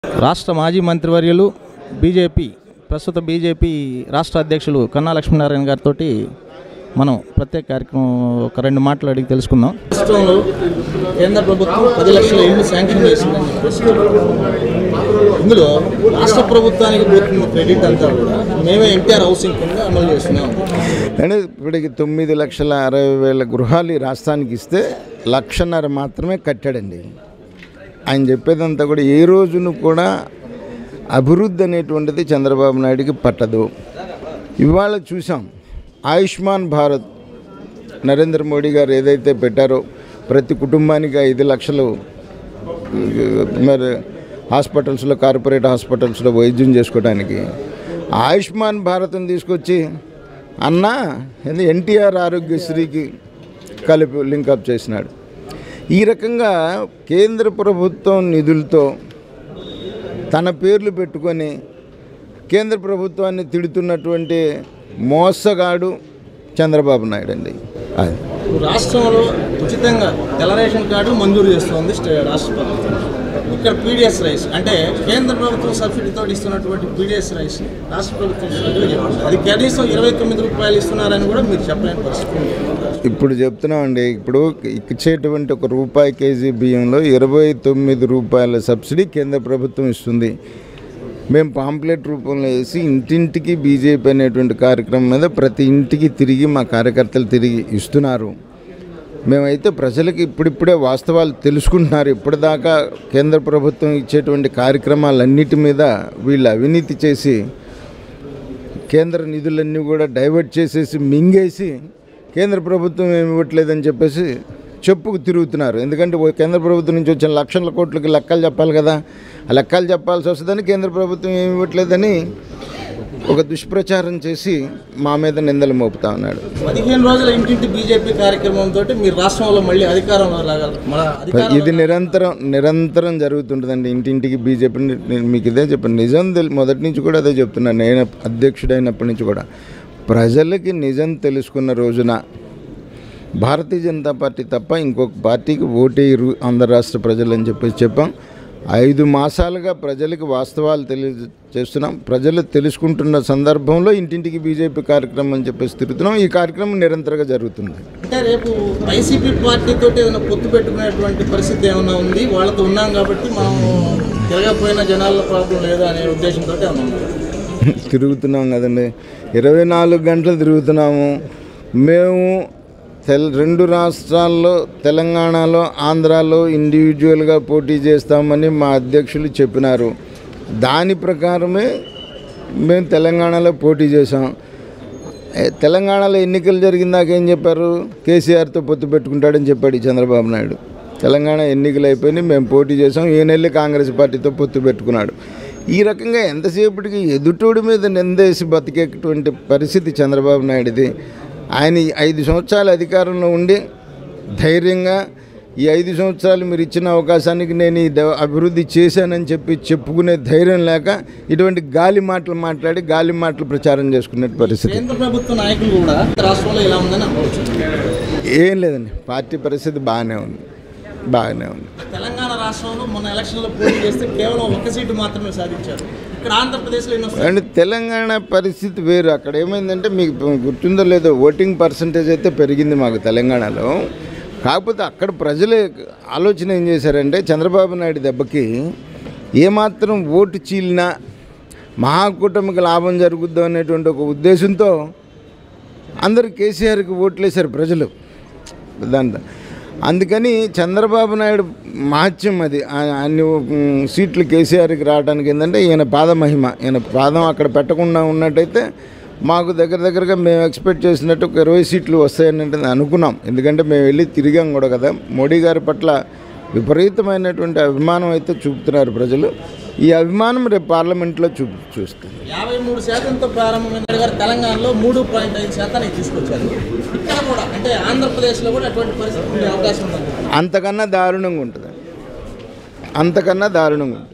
రాష్ట్ర మాజీ మంత్రివర్యులు బీజేపీ ప్రస్తుత బీజేపీ రాష్ట్ర అధ్యక్షులు కన్నా లక్ష్మీనారాయణ గారితో మనం ప్రత్యేక కార్యక్రమం ఒక రెండు మాటలు అడిగి తెలుసుకుందాం రాష్ట్రంలో కేంద్ర ప్రభుత్వం పది లక్షల ఇల్లు శాంక్షన్ చేసిందని చెప్పేసి ఇందులో రాష్ట్ర ప్రభుత్వానికి పోతున్న క్రెడిట్ అంతా కూడా మేమే ఎన్టీఆర్ హౌసింగ్ కింద అమలు చేస్తున్నాం అంటే ఇప్పటికి తొమ్మిది లక్షల అరవై వేల గృహాలు ఈ రాష్ట్రానికి ఇస్తే లక్షన్నర మాత్రమే కట్టాడండి ఆయన చెప్పేదంతా కూడా ఏ రోజును కూడా అభివృద్ధి అనేటువంటిది చంద్రబాబు నాయుడికి పట్టదు ఇవాళ చూసాం ఆయుష్మాన్ భారత్ నరేంద్ర మోడీ గారు ఏదైతే పెట్టారో ప్రతి కుటుంబానికి ఐదు లక్షలు మరి హాస్పిటల్స్లో కార్పొరేట్ హాస్పిటల్స్లో వైద్యం చేసుకోవడానికి ఆయుష్మాన్ భారత్ని తీసుకొచ్చి అన్న ఏంది ఎన్టీఆర్ ఆరోగ్యశ్రీకి కలిపి లింకప్ చేసినాడు ఈ రకంగా కేంద్ర ప్రభుత్వం నిధులతో తన పేర్లు పెట్టుకొని కేంద్ర ప్రభుత్వాన్ని తిడుతున్నటువంటి మోసగాడు చంద్రబాబు నాయుడు అండి అది రాష్ట్రంలో ఉచితంగా తెల్ల రేషన్ కార్డు మంజూరు చేస్తుంది స్టే- రాష్ట్ర ప్రభుత్వం ఇక్కడ పీడిఎస్ రైస్ అంటే కేంద్ర ప్రభుత్వం సబ్సిడీతో ఇస్తున్నటువంటి పీడిఎస్ రైస్ రాష్ట్ర ప్రభుత్వం సబ్సిడీ చెప్తుంది అది కనీసం ఇరవై తొమ్మిది రూపాయలు ఇస్తున్నారని కూడా మీరు చెప్పలేని పరిస్థితి ఉంది. ఇప్పుడు చెప్తున్నామండి ఇప్పుడు ఇచ్చేటువంటి ఒక రూపాయి కేజీ బియ్యంలో ఇరవై తొమ్మిది రూపాయల సబ్సిడీ కేంద్ర ప్రభుత్వం ఇస్తుంది మేము పాంప్లెట్ రూపంలో వేసి ఇంటింటికి బీజేపీ అనేటువంటి కార్యక్రమం మీద ప్రతి ఇంటికి తిరిగి మా కార్యకర్తలు తిరిగి ఇస్తున్నారు మేమైతే ప్రజలకు ఇప్పుడిప్పుడే వాస్తవాలు తెలుసుకుంటున్నారు ఇప్పటిదాకా కేంద్ర ప్రభుత్వం ఇచ్చేటువంటి కార్యక్రమాలన్నిటి మీద వీళ్ళు అవినీతి చేసి కేంద్ర నిధులన్నీ కూడా డైవర్ట్ చేసేసి మింగేసి కేంద్ర ప్రభుత్వం ఏమి ఇవ్వట్లేదని చెప్పేసి చెప్పుకు తిరుగుతున్నారు ఎందుకంటే ఓ కేంద్ర ప్రభుత్వం నుంచి వచ్చిన లక్షల కోట్లకి లెక్కలు చెప్పాలి కదా ఆ లెక్కలు చెప్పాల్సి వస్తుందని కేంద్ర ప్రభుత్వం ఏమి ఇవ్వట్లేదని ఒక దుష్ప్రచారం చేసి మా మీద నిందలు మోపుతా ఉన్నాడు పదిహేను రోజుల ఇంటింటి బీజేపీ కార్యక్రమంతో మీరు రాష్ట్రంలో మళ్ళీ అధికారంలో రాగలరు మన అధికారం ఇది నిరంతరం నిరంతరం జరుగుతుంటుందండి ఇంటింటికి బీజేపీ నేను మీకు ఇదే చెప్పాను నిజం తెలి మొదటి నుంచి కూడా అదే చెప్తున్నాను నేను అధ్యక్షుడైనప్పటి నుంచి కూడా ప్రజలకి నిజం తెలుసుకున్న రోజున భారతీయ జనతా పార్టీ తప్ప ఇంకొక పార్టీకి ఓటేయరు ఆంధ్ర రాష్ట్ర ప్రజలు అని చెప్పేసి చెప్పాం ఐదు మాసాలుగా ప్రజలకు వాస్తవాలు తెలియజేస్తున్నాం ప్రజలు తెలుసుకుంటున్న సందర్భంలో ఇంటింటికి బీజేపీ కార్యక్రమం అని చెప్పేసి తిరుగుతున్నాం ఈ కార్యక్రమం నిరంతరంగా జరుగుతుంది అంటే రేపు వైసీపీ పార్టీతో ఏదైనా పొత్తు పెట్టుకునేటువంటి పరిస్థితి ఏమైనా ఉంది వాళ్ళతో ఉన్నాం కాబట్టి మనం తిరగపోయిన జనాల ప్రాబ్లం లేదా అనే ఉద్దేశంతో ఏమైనా ఉందా? తిరుగుతున్నాం కదండి ఇరవై నాలుగు గంటలు తిరుగుతున్నాము మేము తెల్ రెండు రాష్ట్రాల్లో తెలంగాణలో ఆంధ్రాలో ఇండివిజువల్గా పోటీ చేస్తామని మా అధ్యక్షులు చెప్పినారు దాని ప్రకారమే మేము తెలంగాణలో పోటీ చేసాం ఏ, తెలంగాణలో ఎన్నికలు జరిగిందాక ఏం చెప్పారు కేసీఆర్తో పొత్తు పెట్టుకుంటాడని చెప్పాడు ఈ చంద్రబాబు నాయుడు తెలంగాణ ఎన్నికలు అయిపోయినాయి మేము పోటీ చేసాం ఈయనెళ్ళి కాంగ్రెస్ పార్టీతో పొత్తు పెట్టుకున్నాడు ఈ రకంగా ఎంతసేపటికి ఎదుటోడి మీద నిందేసి బతికేటువంటి పరిస్థితి చంద్రబాబు నాయుడిది ఆయన ఈ ఐదు సంవత్సరాల అధికారంలో ఉండి ధైర్యంగా ఈ ఐదు సంవత్సరాలు మీరు ఇచ్చిన అవకాశానికి నేను ఈ డెవ- అభివృద్ధి చేశానని చెప్పి చెప్పుకునే ధైర్యం లేక ఇటువంటి గాలి మాటలు మాట్లాడి గాలి మాటలు ప్రచారం చేసుకునే పరిస్థితి కేంద్ర ప్రభుత్వ నాయకులు కూడా రాష్ట్రంలో ఇలా ఉందని అనుకోవచ్చు ఏం లేదండి పార్టీ పరిస్థితి బాగానే ఉంది బాగానే ఉంది తెలంగాణ రాష్ట్రంలో మొన్న ఎలక్షన్లో పోటీ చేస్తే కేవలం ఒక్క సీటు మాత్రమే సాధించారు ఇక్కడ ఆంధ్రప్రదేశ్లో ఎన్నో అండ్ తెలంగాణ పరిస్థితి వేరు అక్కడ ఏమైందంటే మీకు గుర్తుందో లేదో ఓటింగ్ పర్సంటేజ్ అయితే పెరిగింది మాకు తెలంగాణలో కాకపోతే అక్కడ ప్రజలు ఆలోచన ఏం చేశారంటే చంద్రబాబు నాయుడు దెబ్బకి ఏమాత్రం ఓటు చీలినా మహాకూటమికి లాభం జరుగుద్దాం అనేటువంటి ఒక ఉద్దేశంతో అందరు కేసీఆర్కి ఓట్లేశారు ప్రజలు దాంట్లో అందుకని చంద్రబాబు నాయుడు మహత్యం అది ఆ- అన్ని ఉమ్, సీట్లు కేసీఆర్కి రావడానికి ఏంటంటే ఈయన పాదమహిమ ఈయన పాదం అక్కడ పెట్టకుండా ఉన్నట్టయితే మాకు దగ్గర దగ్గరగా మేము ఎక్స్పెక్ట్ చేసినట్టు ఒక ఇరవై సీట్లు వస్తాయని అనుకున్నాం ఎందుకంటే మేము వెళ్ళి తిరిగాం కూడా కదా మోడీ గారి పట్ల విపరీతమైనటువంటి అభిమానం అయితే చూపుతున్నారు ప్రజలు ఈ అభిమానం రేపు పార్లమెంట్లో చూ చూస్తారు యాభై మూడు శాతంతో ప్రారంభమైన గారు తెలంగాణలో మూడు పాయింట్ ఐదు శాతానికి తీసుకొచ్చారు ఇక్కడ కూడా అంటే ఆంధ్రప్రదేశ్లో కూడా అటువంటి పరిస్థితి ఉండే అవకాశం ఉంది అంతకన్నా దారుణంగా ఉంటుంది అంతకన్నా దారుణంగా ఉంటుంది